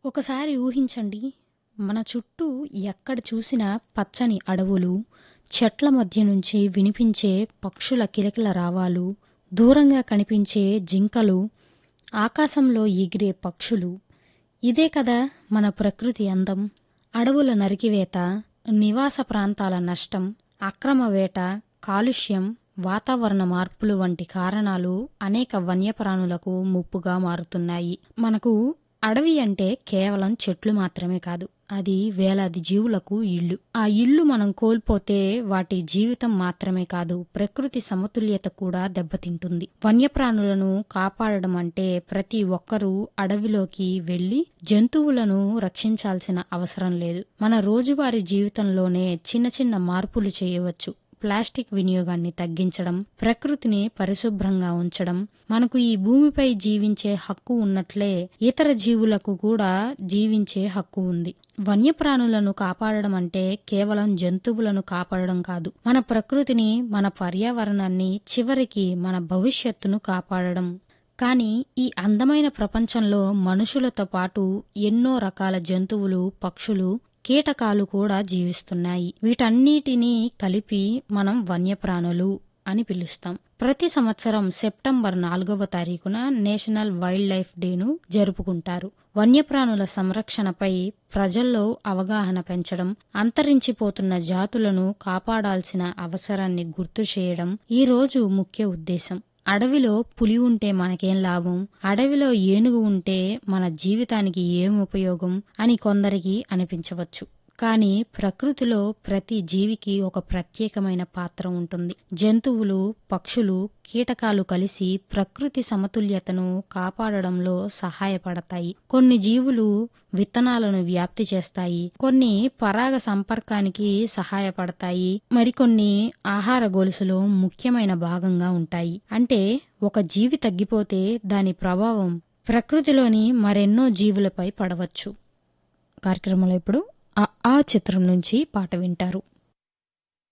ఒకసారి ఊహించండి మన చుట్టూ ఎక్కడ చూసినా పచ్చని అడవులు చెట్ల మధ్య నుంచి వినిపించే పక్షుల కిలకిల రావాలు దూరంగా కనిపించే జింకలు ఆకాశంలో ఎగిరే పక్షులు ఇదే కదా మన ప్రకృతి అందం అడవుల నరికివేత నివాస ప్రాంతాల నష్టం అక్రమ వేట కాలుష్యం వాతావరణ మార్పులు వంటి కారణాలు అనేక వన్యప్రాణులకు ముప్పుగా మారుతున్నాయి మనకు అడవి అంటే కేవలం చెట్లు మాత్రమే కాదు అది వేలాది జీవులకు ఇల్లు ఆ ఇల్లు మనం కోల్పోతే వాటి జీవితం మాత్రమే కాదు ప్రకృతి సమతుల్యత కూడా దెబ్బతింటుంది వన్యప్రాణులను కాపాడడం అంటే ప్రతి ఒక్కరూ అడవిలోకి వెళ్లి జంతువులను రక్షించాల్సిన అవసరం లేదు మన రోజువారీ జీవితంలోనే చిన్న చిన్న మార్పులు చేయవచ్చు ప్లాస్టిక్ వినియోగాన్ని తగ్గించడం ప్రకృతిని పరిశుభ్రంగా ఉంచడం మనకు ఈ భూమిపై జీవించే హక్కు ఉన్నట్లే ఇతర జీవులకు కూడా జీవించే హక్కు ఉంది వన్యప్రాణులను కాపాడడం అంటే కేవలం జంతువులను కాపాడడం కాదు మన ప్రకృతిని మన పర్యావరణాన్ని చివరికి మన భవిష్యత్తును కాపాడడం కానీ ఈ అందమైన ప్రపంచంలో మనుషులతో పాటు ఎన్నో రకాల జంతువులు పక్షులు కీటకాలు కూడా జీవిస్తున్నాయి వీటన్నిటినీ కలిపి మనం వన్యప్రాణులు అని పిలుస్తాం ప్రతి సంవత్సరం సెప్టెంబర్ నాలుగవ తారీఖున నేషనల్ వైల్డ్ లైఫ్ డేను జరుపుకుంటారు వన్యప్రాణుల సంరక్షణపై ప్రజల్లో అవగాహన పెంచడం అంతరించిపోతున్న జాతులను కాపాడాల్సిన అవసరాన్ని గుర్తు చేయడం ఈ రోజు ముఖ్య ఉద్దేశం అడవిలో పులి ఉంటే మనకేం లాభం అడవిలో ఏనుగు ఉంటే మన జీవితానికి ఏం ఉపయోగం అని కొందరికి అనిపించవచ్చు కానీ ప్రకృతిలో ప్రతి జీవికి ఒక ప్రత్యేకమైన పాత్ర ఉంటుంది జంతువులు పక్షులు కీటకాలు కలిసి ప్రకృతి సమతుల్యతను కాపాడడంలో సహాయపడతాయి కొన్ని జీవులు విత్తనాలను వ్యాప్తి చేస్తాయి కొన్ని పరాగ సంపర్కానికి సహాయపడతాయి మరికొన్ని ఆహార గొలుసులో ముఖ్యమైన భాగంగా ఉంటాయి అంటే ఒక జీవి తగ్గిపోతే దాని ప్రభావం ప్రకృతిలోని మరెన్నో జీవులపై పడవచ్చు కార్యక్రమంలో ఇప్పుడు ఆ ఆ చిత్రం నుంచి పాట వింటారు